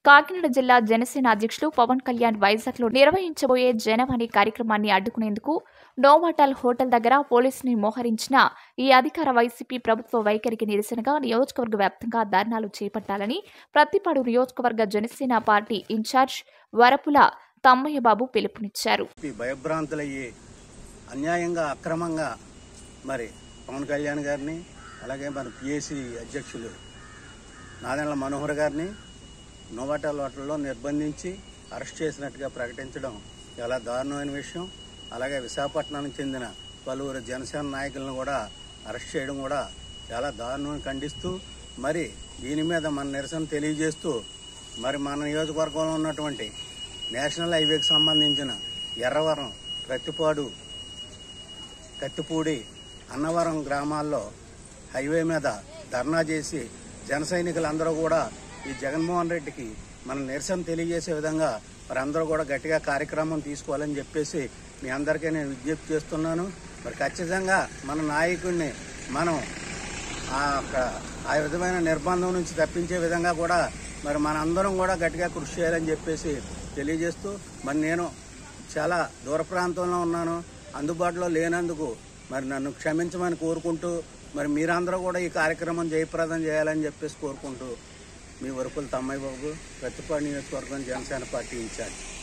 కాకినాడ జిల్లా జనసేన అధ్యక్షులు పవన్ కళ్యాణ్ వైజాగ్ లో నిర్వహించబోయే జనవాణి కార్యక్రమాన్ని అడ్డుకునేందుకు నోవాటల్ హోటల్ దగ్గర పోలీసుని మోహరించిన ఈ అధికార వైసీపీ ప్రభుత్వ వైఖరికి నిరసనగా నియోజకవర్గ వ్యాప్తంగా ధర్నాలు చేపట్టాలని ప్రతిపాడు నియోజకవర్గ జనసేన పార్టీ ఇన్ఛార్జ్ వరపుల తమ్మయ్యబాబు పిలుపునిచ్చారు ఈ భయభ్రాంతులయ్యి అన్యాయంగా అక్రమంగా మరి పవన్ కళ్యాణ్ గారిని అలాగే మన పిఏసీ అధ్యక్షులు నాదెండ్ల మనోహర్ గారిని నోవాటల్ హోటల్లో నిర్బంధించి అరెస్ట్ చేసినట్టుగా ప్రకటించడం చాలా దారుణమైన విషయం అలాగే విశాఖపట్నానికి చెందిన పలువురు జనసేన నాయకులను కూడా అరెస్ట్ చేయడం కూడా చాలా దారుణం ఖండిస్తూ మరి దీని మీద మన నిరసన తెలియజేస్తూ మరి మన నియోజకవర్గంలో ఉన్నటువంటి నేషనల్ హైవేకి సంబంధించిన ఎర్రవరం ప్రతిపాడు కత్తిపూడి అన్నవరం గ్రామాల్లో హైవే మీద ధర్నా చేసి జన సైనికులందరూ కూడా ఈ జగన్మోహన్ రెడ్డికి మన నిరసన తెలియజేసే విధంగా మరి అందరూ కూడా గట్టిగా కార్యక్రమం తీసుకోవాలని చెప్పేసి మీ అందరికీ నేను విజ్ఞప్తి చేస్తున్నాను మరి ఖచ్చితంగా మన నాయకుడిని మనం ఆ యొక్క- ఆ విధమైన నిర్బంధం నుంచి తప్పించే విధంగా కూడా మరి మనందరం కూడా గట్టిగా కృషి చేయాలని చెప్పేసి తెలియజేస్తూ మరి నేను చాలా దూర ప్రాంతంలో ఉన్నాను అందుబాటులో లేనందుకు మరి నన్ను క్షమించమని కోరుకుంటూ మరి మీరందరూ కూడా ఈ కార్యక్రమం జయప్రదం చేయాలని చెప్పేసి కోరుకుంటూ మీ వరకులు తమ్మయ్య బాబు ప్రతిపాడు నియోజకవర్గం జనసేన పార్టీ ఇన్ఛార్జ్